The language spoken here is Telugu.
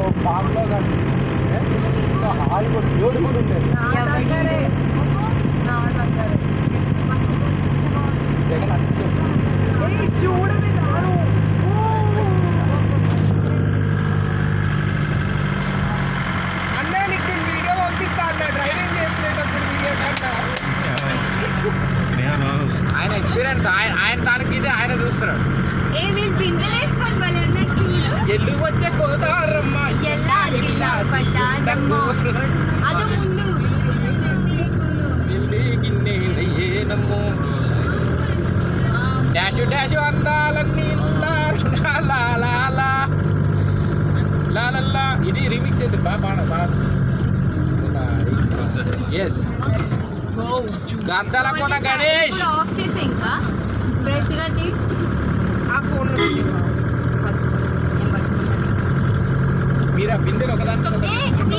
ఫామ్ లో కానీ హాయిగా బ్యూటిఫుల్ ఉండేది జగన్ అతిశయం చూడమే నాను అన్నయ్య నీకు నేను వీడియో పంపిస్తా అన్న డ్రైవింగ్ చేసేటప్పుడు వీడియో ఆయన ఎక్స్పీరియన్స్ ఆయన ఆయన దానికి ఇది ఆయన చూస్తున్నాడు ఏ వీళ్ళు బిందెలేసుకొని భలే ఉన్నాయి చూడు ఎల్లు వచ్చే గోదావరమ్మ ఎల్లా గిల్లా పడ్డాదమ్మో అది ముందు గిల్లి గిన్నె ఏనమ్మో డాషు డాషు అందాలన్నీ లా లా లా లా లా లా లా లా ఇది రీమిక్స్ చేసి బాగా బాగా బాగా ఎస్ గద్దల కొన గణేష్ ఇప్పుడు ఆఫ్ చేసే ఇంకా బ్రష్ గా తీ ఆ ఫోన్ నేను పట్టుకుంటాను. మీరు ఆ బిందెలు ఒకదాంతో ఏ నీ